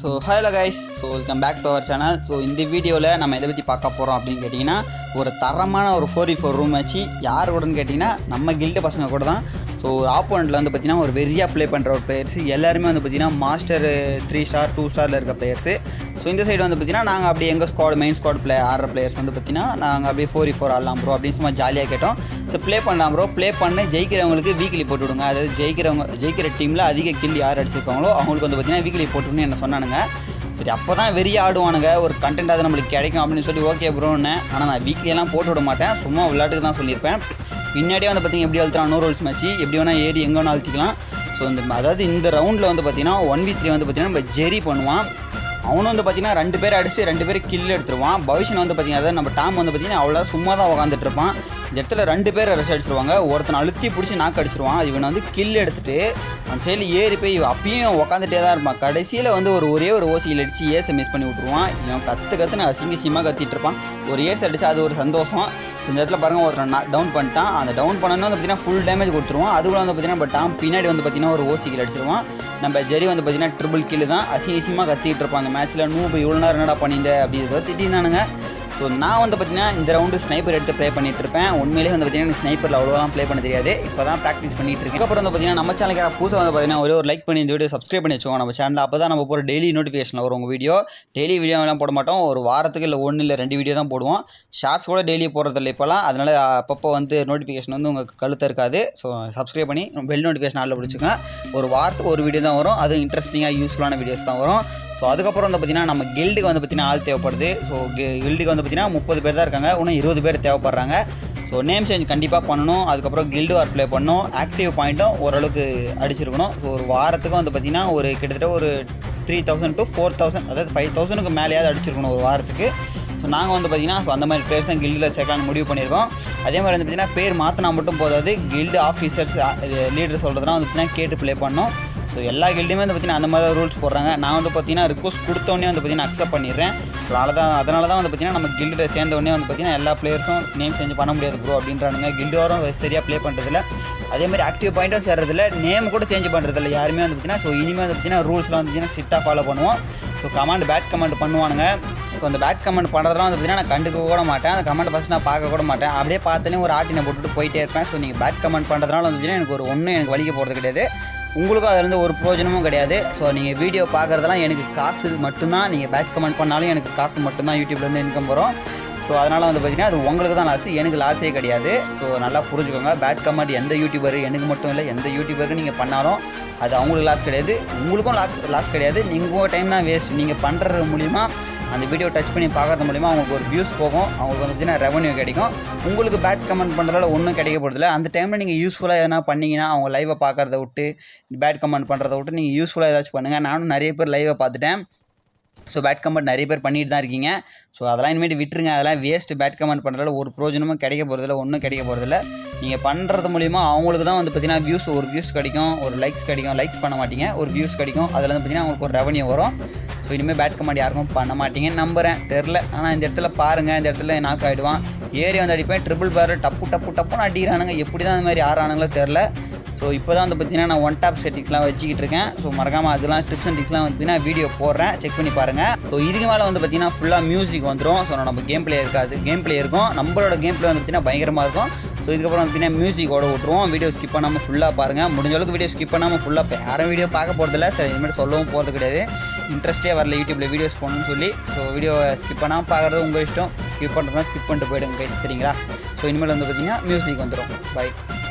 so hello guys so welcome back to our channel so இந்த வீடியோவில் நம்ம எதை பற்றி பார்க்க போகிறோம் அப்படின்னு கேட்டிங்கன்னா ஒரு தரமான ஒரு ஃபோர் ஃபோர் ரூம் வச்சு யார் கூடன்னு கேட்டிங்கன்னா நம்ம கில்டு பசங்க கூட தான் ஸோ ஒரு ஆப்போனண்ட்டில் வந்து பார்த்திங்கன்னா ஒரு வெறியாக ப்ளே பண்ணுற ஒரு பிளேயர்ஸ் எல்லாருமே வந்து பார்த்திங்கன்னா மாஸ்டர் த்ரீ ஸ்டார் டூ ஸ்டாரில் இருக்க பிளேயர்ஸு ஸோ இந்த சைடு வந்து பார்த்திங்கன்னா நாங்கள் அப்படியே எங்கள் ஸ்குவாட் மெயின் ஸ்குவாட் ப்ளே ஆடுற பிளேயர்ஸ் வந்து பார்த்திங்கன்னா நாங்கள் அப்படியே ஃபோர் ஃபோர் ஆடலாம் ப்ரோ அப்படின்னு சும்மா ஜாலியாக கேட்டோம் ஸோ ப்ளே பண்ணலாம் ப்ரோ ப்ளே பண்ணி ஜெயிக்கிறவங்களுக்கு வீக்லி போட்டு விடுங்க அதாவது ஜெயிக்கிறவங்க ஜெயிக்கிற டீமில் அதிக கில் யார் அடிச்சிருக்காங்களோ அவங்களுக்கு வந்து பார்த்திங்கன்னா வீக்லி போட்டுவிடுன்னு என்ன சொன்னானுங்க சரி அப்போ தான் வெறிய ஆடுவானுங்க ஒரு கண்டென்ட் அது நம்மளுக்கு கிடைக்கும் அப்படின்னு சொல்லி ஓகே ப்ரோன்னு ஆனால் நான் வீக்லியெல்லாம் போட்டு விட மாட்டேன் சும்மா விளையாட்டுக்கு தான் சொல்லியிருப்பேன் பின்னாடியே வந்து பார்த்திங்க எப்படி அழுத்தலாம் நோ ரூல்ஸ் மேட்ச் எப்படி வேணால் ஏறி எங்கே வேணால் அழுத்திக்கலாம் ஸோ இந்த அதாவது இந்த ரவுண்டில் வந்து பார்த்திங்கன்னா ஒன் வி த்ரீ வந்து பார்த்திங்கன்னா நம்ம ஜெரி பண்ணுவான் அவனும் வந்து பார்த்தீங்கன்னா ரெண்டு பேர் அடிச்சு ரெண்டு பேர் கில் எடுத்துருவான் பவிஷன் வந்து பார்த்தீங்கன்னா அதாவது நம்ம டாம் வந்து பார்த்தீங்கன்னா அவ்வளோ சும்மா தான் உட்காந்துட்டு இருப்பான் இந்த இடத்துல ரெண்டு பேர் ரஷ் அடிச்சிருவாங்க ஒருத்தனை அழுத்தி பிடிச்சி நாக்கு அடிச்சிருவான் இவன் வந்து கில் எடுத்துட்டு அந்த சைடில் ஏறி போய் அப்பயும் உட்காந்துட்டே தான் இருப்பான் கடைசியில் வந்து ஒரு ஒரே ஒரு ஓசியில் அடித்து ஏஸை மிஸ் பண்ணி விட்ருவான் இவன் கற்று கற்றுன்னு அசிங்க சிங்கமாக கத்திட்டு இருப்பான் ஒரு ஏஸ் அடிச்சு அது ஒரு சந்தோஷம் ஸோ இந்த இடத்துல பாருங்கள் ஒருத்தன் டவுன் பண்ணிட்டான் அந்த டவுன் பண்ணணும் வந்து பார்த்தீங்கன்னா ஃபுல் டேமேஜ் கொடுத்துருவான் அதுக்குள்ள வந்து பார்த்தீங்கன்னா நம்ம டாம் பின்னாடி வந்து பார்த்தீங்கன்னா ஒரு ஓசிக்கில் அடிச்சிருவான் நம்ம ஜெரி வந்து பார்த்தீங்கன்னா ட்ரிபிள் கில் தான் அசிங்க அசிங்கமாக கத்திட்டு இருப்பான் அந்த மேட்ச்சில் நூறு இவ்வளோ நேரம் என்னடா பண்ணியிருந்த அப்படி ஏதோ திட்டினானுங்க ஸோ நான் வந்து பார்த்தீங்கன்னா இந்த ரவுண்டு ஸ்னைப்பர் எடுத்து ப்ளே பண்ணிட்டு இருப்பேன் உண்மையிலேயே வந்து பார்த்தீங்கன்னா எனக்கு ஸ்னைப்பரில் அவ்வளோலாம் ப்ளே பண்ண தெரியாது இப்போ தான் ப்ராக்டிஸ் பண்ணிட்டு இருக்கேன் அப்புறம் வந்து பார்த்தீங்கன்னா நம்ம சேனலுக்கு யாராவது புதுசாக வந்து பார்த்தீங்கன்னா ஒரே ஒரு லைக் பண்ணி இந்த வீடியோ சப்ஸ்கிரைப் பண்ணி வச்சுக்கோங்க நம்ம சேனலில் அப்போ தான் நம்ம போகிற டெய்லி நோட்டிஃபிகேஷன் வரும் உங்கள் வீடியோ டெய்லி வீடியோ எல்லாம் போட மாட்டோம் ஒரு வாரத்துக்கு இல்லை ஒன்று இல்லை ரெண்டு வீடியோ தான் போடுவோம் ஷார்ட்ஸ் கூட டெய்லி போடுறதில்ல இப்போலாம் அதனால் அப்பப்போ வந்து நோட்டிஃபிகேஷன் வந்து உங்களுக்கு கழுத்த இருக்காது ஸோ சப்ஸ்கிரைப் பண்ணி பெல் நோட்டிஃபிகேஷன் ஆளில் பிடிச்சிக்கோங்க ஒரு வாரத்துக்கு ஒரு வீடியோ தான் வரும் அதுவும் இன்ட்ரெஸ்டிங்காக யூஸ்ஃபுல்லான வீடியோஸ் தான் வரும் ஸோ அதுக்கப்புறம் வந்து பார்த்திங்கன்னா நம்ம கில்டுக்கு வந்து பார்த்திங்கன்னா ஆள் தேவைப்படுது ஸோ கில்டுக்கு வந்து பார்த்திங்கன்னா முப்பது பேர் தான் இருக்காங்க இன்னும் இருபது பேர் தேவைப்படுறாங்க ஸோ நேம் சேஞ்ச் கண்டிப்பாக பண்ணணும் அதுக்கப்புறம் கில்டு வார் ப்ளே பண்ணணும் ஆக்டிவ் பாயிண்ட்டும் ஓரளவுக்கு அடிச்சிருக்கணும் ஸோ ஒரு வாரத்துக்கு வந்து பார்த்திங்கன்னா ஒரு கிட்டத்தட்ட ஒரு three thousand to four thousand அதாவது ஃபைவ் தௌசண்ட்க்கு மேலேயாவது அடிச்சிருக்கணும் ஒரு வாரத்துக்கு ஸோ நாங்கள் வந்து பார்த்திங்கன்னா ஸோ அந்த மாதிரி பிளேயர்ஸ் தான் கில்டில் சேர்க்கலாம்னு முடிவு பண்ணியிருக்கோம் அதே மாதிரி வந்து பார்த்திங்கன்னா பேர் மாற்றினா மட்டும் போதாது கில்டு ஆஃபீஸர்ஸ் லீடர் சொல்கிறதுலாம் வந்து பார்த்திங்கன்னா கேட்டு ப்ளே பண்ணோம் ஸோ எல்லா கில்டுமே வந்து பார்த்திங்கன்னா அந்த மாதிரி ரூல்ஸ் போடுறாங்க நான் வந்து பார்த்திங்கன்னா ரிக்வஸ்ட் கொடுத்தோன்னே வந்து பார்த்திங்கன்னா அக்செப்ட் பண்ணிடுறேன் ஸோ அதனால தான் அதனால தான் வந்து பார்த்திங்கன்னா நம்ம கில்டில் சேர்ந்தோடனே வந்து பார்த்திங்கன்னா எல்லா பிளேயர்ஸும் நேம் சேஞ்ச் பண்ண முடியாது ப்ரோ அப்படின்றானுங்க கில்டு வரும் சரியாக ப்ளே பண்ணுறதில்ல அதே மாதிரி ஆக்டிவ் பாயிண்ட்டும் சேர்றதில்ல நேம் கூட சேஞ்ச் பண்ணுறதில்ல யாருமே வந்து பார்த்திங்கன்னா ஸோ இனிமேல் வந்து பார்த்திங்கன்னா ரூல்ஸ்லாம் வந்து பார்த்திங்கன்னா ஸ்ட்ரிக்டாக ஃபாலோ பண்ணுவோம் ஸோ கமாண்ட் பேட் கமாண்ட் பண்ணுவானுங்க ஸோ அந்த பேட் கமெண்ட் பண்ணுறதுலாம் வந்து பார்த்திங்கன்னா நான் கண்டுக்க கூட மாட்டேன் அந்த கமெண்ட் ஃபஸ்ட் நான் பார்க்க கூட மாட்டேன் அப்படியே பார்த்தோன்னே ஒரு ஆட்டினை போட்டுட்டு போயிட்டே இருப்பேன் ஸோ நீங்கள் பேட் கமெண்ட் பண்ணுறதுனால வந்து பார்த்திங்கன்னா எனக்கு ஒரு ஒன்றும் எனக்கு வலிக்க போகிறது கிடையாது உங்களுக்கும் அதுலேருந்து ஒரு பிரயோஜனமும் கிடையாது ஸோ நீங்கள் வீடியோ பார்க்குறதெல்லாம் எனக்கு காசு மட்டும்தான் நீங்கள் பேட் கமெண்ட் பண்ணாலும் எனக்கு காசு மட்டும்தான் யூடியூப்லேருந்து இன்கம் வரும் ஸோ அதனால் வந்து பார்த்திங்கன்னா அது உங்களுக்கு தான் லாஸ் எனக்கு லாஸே கிடையாது ஸோ நல்லா புரிஞ்சுக்கோங்க பேட் கமெண்ட் எந்த யூடியூபர் எனக்கு மட்டும் இல்லை எந்த யூடியூபருக்கு நீங்கள் பண்ணாலும் அது அவங்களுக்கு லாஸ் கிடையாது உங்களுக்கும் லாஸ் லாஸ் கிடையாது நீங்கள் உங்கள் டைம் தான் வேஸ்ட் நீங்கள் பண்ணுறது மூலிமா அந்த வீடியோ டச் பண்ணி பார்க்கறது மூலிமா அவங்களுக்கு ஒரு வியூஸ் போகும் அவங்களுக்கு வந்து பார்த்திங்கன்னா ரெவன்யூ கிடைக்கும் உங்களுக்கு பேட் கமெண்ட் பண்ணுறதால ஒன்றும் கிடைக்க போகிறதில்ல அந்த டைமில் நீங்கள் யூஸ்ஃபுல்லாக எதனா பண்ணிங்கன்னா அவங்க லைவை பார்க்குறத விட்டு பேட் கமெண்ட் பண்ணுறத விட்டு நீங்கள் யூஸ்ஃபுல்லாக ஏதாச்சும் பண்ணுங்கள் நானும் நிறைய பேர் லைவை பார்த்துட்டேன் ஸோ பேட் கமெண்ட் நிறைய பேர் பண்ணிட்டு தான் இருக்கீங்க ஸோ அதெல்லாம் இனிமேட்டு விட்டுருங்க அதெல்லாம் வேஸ்ட் பேட் கமெண்ட் பண்ணுறதால ஒரு பிரோஜனமும் கிடைக்க போகிறதில்ல ஒன்றும் கிடைக்க போகிறதில்ல நீங்கள் பண்ணுறது மூலிமா அவங்களுக்கு தான் வந்து பார்த்திங்கன்னா வியூஸ் ஒரு வியூஸ் கிடைக்கும் ஒரு லைக்ஸ் கிடைக்கும் லைக்ஸ் பண்ண மாட்டீங்க ஒரு வியூஸ் கிடைக்கும் அதில் வந்து பார்த்திங்கன்னா உங்களுக்கு ஒரு ரெவன்யூ வரும் ஸோ இனிமேல் பேட் கமெண்ட் யாருக்கும் பண்ண மாட்டீங்கன்னு நம்புகிறேன் தெரில ஆனால் இந்த இடத்துல பாருங்கள் இந்த இடத்துல நாக் ஆகிடுவான் ஏறி வந்து அடிப்பேன் ட்ரிபிள் பேர் டப்பு டப்பு டப்புன்னு அடிக்கிறானுங்க எப்படி தான் இந்த மாதிரி ஆறானுங்களோ தெரில ஸோ இப்போ தான் வந்து பார்த்தீங்கன்னா நான் ஒன் டாப் செட்டிங்ஸ்லாம் வச்சுக்கிட்டு இருக்கேன் ஸோ மறக்காமல் அதெல்லாம் டிப்ஸ் அண்ட் டிக்ஸ்லாம் வந்து பார்த்தீங்கன்னா வீடியோ போடுறேன் செக் பண்ணி பாருங்கள் ஸோ இதுக்கு மேலே வந்து பார்த்தீங்கன்னா ஃபுல்லாக மியூசிக் வந்துடும் ஸோ நம்ம கேம் பிளே இருக்காது கேம் பிளே இருக்கும் நம்மளோட கேம் பிளே வந்து பார்த்தீங்கன்னா பயங்கரமாக இருக்கும் ஸோ இதுக்கப்புறம் வந்து பார்த்தீங்கன்னா மியூசிக்கோட விட்ருவோம் வீடியோ ஸ்கிப் பண்ணாமல் ஃபுல்லாக பாருங்கள் முடிஞ்ச அளவுக்கு வீடியோ ஸ்கிப் பண்ணாமல் ஃபுல்லாக யாரும் வீடியோ பார்க்க போகிறதில்ல சரி இனிமேல் சொல்லவும் போகிறது கிடையாது இன்ட்ரெஸ்ட்டே வரல யூடியூப்பில் வீடியோஸ் போகணும்னு சொல்லி ஸோ வீடியோ ஸ்கிப் பண்ணாமல் பார்க்குறது உங்கள் இஷ்டம் ஸ்கிப் பண்ணுறதுனா ஸ்கிப் பண்ணிட்டு போயிடுங்க guys, சரிங்களா ஸோ இனிமேல் வந்து பார்த்தீங்கன்னா மியூசிக் வந்துடும் பை